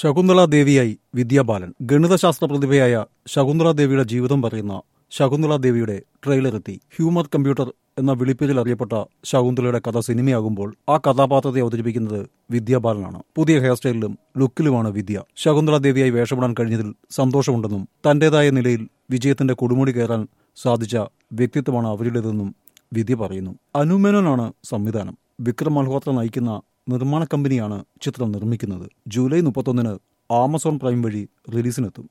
ശകുന്തള ദേവിയായി വിദ്യാബാലൻ ഗണിതശാസ്ത്ര പ്രതിഭയായ ശകുന്തള ദേവിയുടെ ജീവിതം പറയുന്ന ശകുന്തള ദേവിയുടെ ട്രെയിലർ എത്തി ഹ്യൂമർ കമ്പ്യൂട്ടർ എന്ന വിളിപ്പേരിൽ അറിയപ്പെട്ട ശകുന്തളയുടെ കഥ സിനിമയാകുമ്പോൾ ആ കഥാപാത്രത്തെ അവതരിപ്പിക്കുന്നത് വിദ്യാബാലനാണ് പുതിയ ഹെയർ സ്റ്റൈലിലും ലുക്കിലുമാണ് വിദ്യ ശകുന്തള ദേവിയായി വേഷമിടാൻ കഴിഞ്ഞതിൽ സന്തോഷമുണ്ടെന്നും തന്റേതായ നിലയിൽ വിജയത്തിന്റെ കൊടുമുടി കയറാൻ സാധിച്ച വ്യക്തിത്വമാണ് അവരുടേതെന്നും വിദ്യ പറയുന്നു അനുമേനോനാണ് സംവിധാനം വിക്രം മൽഹോത്ര നയിക്കുന്ന നിർമ്മാണ കമ്പനിയാണ് ചിത്രം നിർമ്മിക്കുന്നത് ജൂലൈ മുപ്പത്തൊന്നിന് ആമസോൺ പ്രൈം വഴി റിലീസിനെത്തും